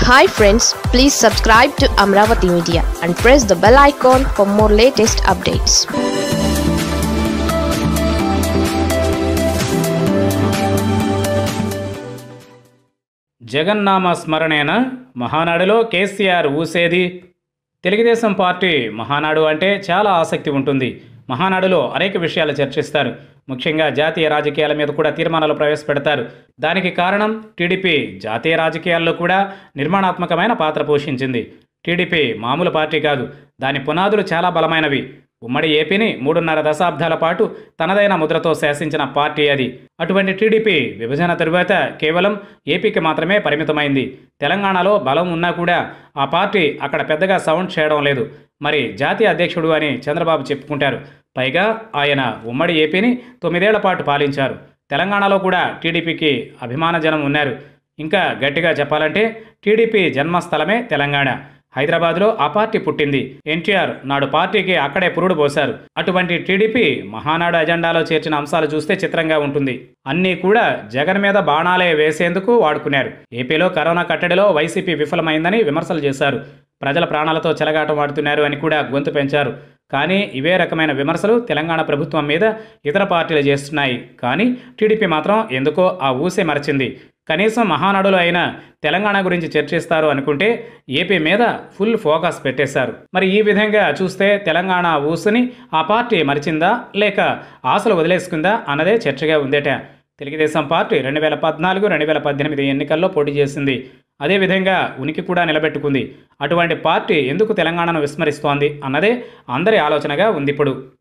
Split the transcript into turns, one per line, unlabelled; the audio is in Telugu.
hi friends please subscribe to Amaravati media and press the bell icon for more latest updates
జగన్నామ స్మరణేన మహానాడులో కేసీఆర్ ఊసేది తెలుగుదేశం పార్టీ మహానాడు అంటే చాలా ఆసక్తి ఉంటుంది మహానాడులో అనేక విషయాలు చర్చిస్తారు ముఖ్యంగా జాతీయ రాజకీయాల మీద కూడా తీర్మానాలు ప్రవేశపెడతారు దానికి కారణం టీడీపీ జాతీయ రాజకీయాల్లో కూడా నిర్మాణాత్మకమైన పాత్ర పోషించింది టీడీపీ మామూలు పార్టీ కాదు దాని పునాదులు చాలా బలమైనవి ఉమ్మడి ఏపీని మూడున్నర దశాబ్దాల పాటు తనదైన ముద్రతో శాసించిన పార్టీ అది అటువంటి టీడీపీ విభజన తరువాత కేవలం ఏపీకి మాత్రమే పరిమితమైంది తెలంగాణలో బలం ఉన్నా కూడా ఆ పార్టీ అక్కడ పెద్దగా సౌండ్ చేయడం లేదు మరి జాతీయ అధ్యక్షుడు అని చంద్రబాబు చెప్పుకుంటారు పైగా ఆయన ఉమ్మడి ఏపీని తొమ్మిదేళ్ల పాటు పాలించారు తెలంగాణలో కూడా టీడీపీకి అభిమాన జనం ఉన్నారు ఇంకా గట్టిగా చెప్పాలంటే టీడీపీ జన్మస్థలమే తెలంగాణ హైదరాబాద్లో ఆ పార్టీ పుట్టింది ఎన్టీఆర్ నాడు పార్టీకి అక్కడే పురుడు పోశారు అటువంటి టీడీపీ మహానాడు అజెండాలో చేర్చిన అంశాలు చూస్తే చిత్రంగా ఉంటుంది అన్నీ కూడా జగన్ మీద బాణాలే వేసేందుకు వాడుకున్నారు ఏపీలో కరోనా కట్టడిలో వైసీపీ విఫలమైందని విమర్శలు చేశారు ప్రజల ప్రాణాలతో చెలగాటం వాడుతున్నారు అని కూడా గొంతు పెంచారు కానీ ఇవే రకమైన విమర్శలు తెలంగాణ ప్రభుత్వం మీద ఇతర పార్టీలు చేస్తున్నాయి కానీ టీడీపీ మాత్రం ఎందుకో ఆ ఊసే మరచింది కనీసం మహానాడులో అయినా తెలంగాణ గురించి చర్చిస్తారు అనుకుంటే ఏపీ మీద ఫుల్ ఫోకస్ పెట్టేశారు మరి ఈ విధంగా చూస్తే తెలంగాణ ఊసుని ఆ పార్టీ మరిచిందా లేక ఆశలు వదిలేసుకుందా అన్నదే చర్చగా ఉందేట తెలుగుదేశం పార్టీ రెండు వేల పద్నాలుగు రెండు వేల పద్దెనిమిది ఎన్నికల్లో పోటీ చేసింది అదేవిధంగా ఉనికి కూడా నిలబెట్టుకుంది అటువంటి పార్టీ ఎందుకు తెలంగాణను విస్మరిస్తోంది అన్నదే అందరి ఆలోచనగా ఉంది ఇప్పుడు